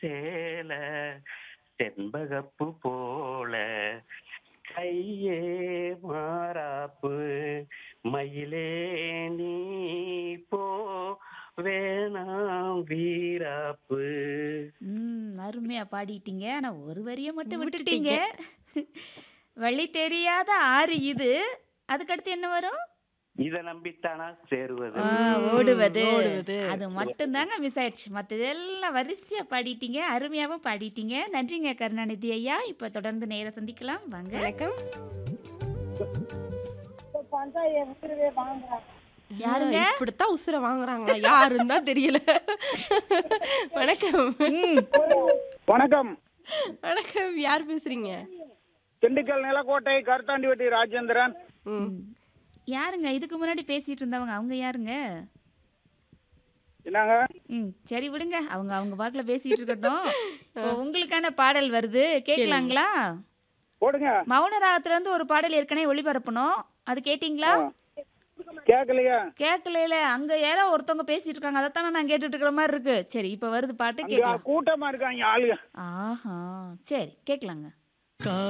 சேல செண்பகப்பு போல கையே மாறாப்பு மயிலே நீ போ வேணாம் வீராப்பு ம் அருமையா பாடிட்டீங்க ஆனா ஒரு வரியை மட்டும் விட்டுட்டீங்க வழி தெரியாத ஆறு இது அதுக்கடுத்து என்ன வரும் இத நம்பித்தானா சேருவது ஆ, ஓடுவது ஓடுவது. அது மட்டும்தாங்க மிஸ் ஆயிடுச்சு மற்றதெல்லாம் வரிசையா பாடிட்டீங்க அருமையாவும் பாடிட்டீங்க நன்றிங்க கருணாநிதி ஐயா இப்ப தொடர்ந்து நேர சந்திக்கலாம் வாங்க வணக்கம் யாருங்க? ஆ, இப்படித்தான் உசுர வாங்குறாங்களா யாருன்னு தான் தெரியல வணக்கம் வணக்கம் வணக்கம் யார் பேசுறீங்க திண்டுக்கல் நிலக்கோட்டை கருத்தாண்டிவட்டி ராஜேந்திரன் ம். யாருங்க இதுக்கு முன்னாடி பேசிட்டு இருந்தவங்க அவங்க யாருங்க என்னங்க ம் சரி விடுங்க அவங்க அவங்க பாட்டுல பேசிட்டு இருக்கட்டும் இப்போ உங்களுக்கான பாடல் வருது கேட்கலாங்களா போடுங்க மௌன ராகத்துல இருந்து ஒரு பாடல் ஏற்கனவே ஒளிபரப்பணும் அது கேட்டிங்களா கேட்கலையா கேட்கல அங்க யாரோ ஒருத்தவங்க பேசிட்டு இருக்காங்க அதைத்தானே நான் கேட்டுட்டு இருக்கிற மாதிரி இருக்கு சரி இப்ப வருது பாட்டு அங்க கேட்கலாம் கூட்டமா இருக்காங்க ஆளுங்க ஆஹா சரி கேட்கலாங்க